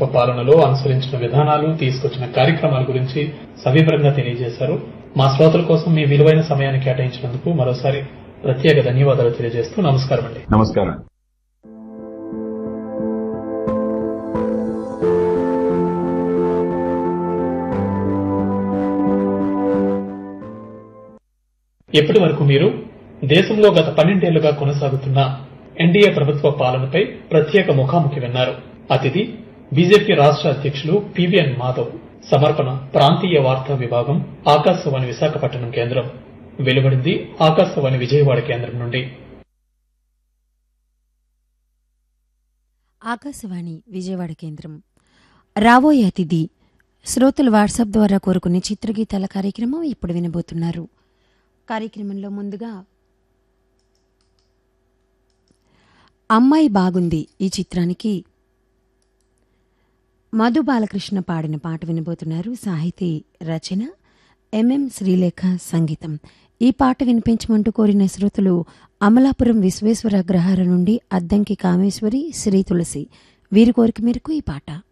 ప్రభుత్వ పాలనలో అనుసరించిన విధానాలు తీసుకొచ్చిన కార్యక్రమాల గురించి సవివరంగా తెలియజేశారు మా శ్రోతల కోసం మీ విలువైన సమయాన్ని కేటాయించినందుకు మరోసారి ప్రత్యేక ధన్యవాదాలు తెలియజేస్తూ నమస్కారం అండి నమస్కారం ఇప్పటి వరకు మీరు దేశంలో గత పన్నెండేళ్లుగా కొనసాగుతున్న ఎన్డీఏ ప్రభుత్వ పాలనపై ప్రత్యేక ముఖాముఖి విన్నారు అతిథి బీజేపీ రాష్ట్ర అధ్యక్షులు పివిఎన్ మాధవ్ సమర్పణ ప్రాంతీయ వార్తా విభాగం ఆకాశవాణి విశాఖపట్నం కేంద్రం వెలువడింది ఆకాశవాణి విజయవాడ కేంద్రం నుండి ఆకాశవాణి విజయవాడ కేంద్రం రాబోయే అతిథి శ్రోతలు వాట్సాప్ ద్వారా కోరుకునే చిత్రగీతాల కార్యక్రమం ఇప్పుడు వినబోతున్నారు కార్యక్రమంలో ముందుగా అమ్మాయి బాగుంది ఈ చిత్రానికి మధు బాలకృష్ణ పాడిన పాట వినబోతున్నారు సాహితీ రచన ఎంఎం శ్రీలేఖ సంగీతం ఈ పాట వినిపించమంటూ కోరిన శ్రోతలు అమలాపురం విశ్వేశ్వర అగ్రహార నుండి అద్దంకి కామేశ్వరి శ్రీ తులసి వీరి కోరిక మేరకు ఈ పాట